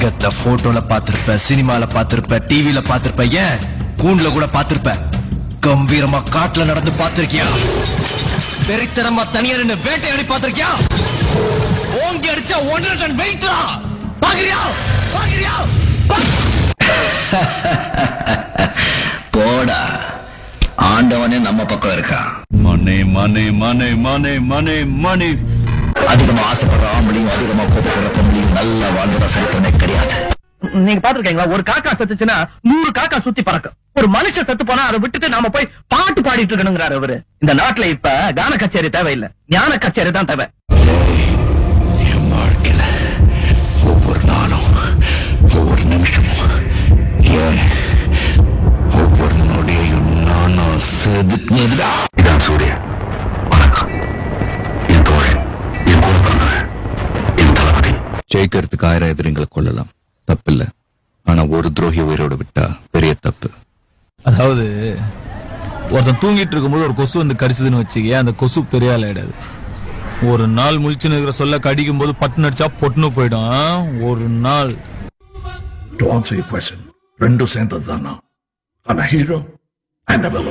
உலகத்துல போட்டோல பாத்திருப்ப சினிமால பாத்திருப்ப டிவில பாத்திருப்ப ஏன் கூண்டுல கூட பாத்திருப்ப கம்பீரமா காட்டுல நடந்து பாத்திருக்கியா வெறித்தனமா தனியா நின்னு வேட்டையாடி பாத்திருக்கியா ஓங்கி அடிச்சா ஒன்றரை டன் வெயிட்ரா பாக்குறியா பாக்குறியா போடா ஆண்டவனே நம்ம பக்கம் இருக்கான் மணி மணி மணி மணி மணி மணி அதிகமா ஆசைப்படுற ஆம்பளையும் அதிகமா கோபப்படுற பொம்பளையும் நல்லா வாழ்ந்ததா சரித்திரமே கிடையாது நீங்க பாத்துருக்கீங்களா ஒரு காக்கா செத்துச்சுன்னா நூறு காக்கா சுத்தி பறக்கும் ஒரு மனுஷன் செத்து போனா அதை விட்டுட்டு நாம போய் பாட்டு பாடிட்டு இருக்கணுங்கிறாரு அவரு இந்த நாட்டுல இப்ப கான கச்சேரி தேவையில்லை ஞான கச்சேரி தான் தேவை என் வாழ்க்கையில ஒவ்வொரு நாளும் ஒவ்வொரு நிமிஷமும் ஏன் ஒவ்வொரு நொடியையும் நானும் செதுக்குனதுடா இதான் சூர்யா வணக்கம் என் தோழன் என் கூட பிறந்தவன் என் தளபதி ஜெயிக்கிறதுக்கு ஆயிரம் எதிரிங்களை கொள்ளலாம் தப்பில்ல ஆனா ஒரு துரோகி உயிரோட விட்டா பெரிய தப்பு அதாவது ஒருத்தன் தூங்கிட்டு இருக்கும்போது ஒரு கொசு வந்து கடிச்சதுன்னு வச்சுக்க அந்த கொசு பெரிய ஆள் ஆயிடாது ஒரு நாள் முழிச்சுன்னு இருக்கிற சொல்ல கடிக்கும் போது பட்டு நடிச்சா பொட்டுன்னு போயிடும் ஆ? ஒரு நாள் To answer your question, ரெண்டும் சேர்ந்தது தானா I'm a hero and a villain.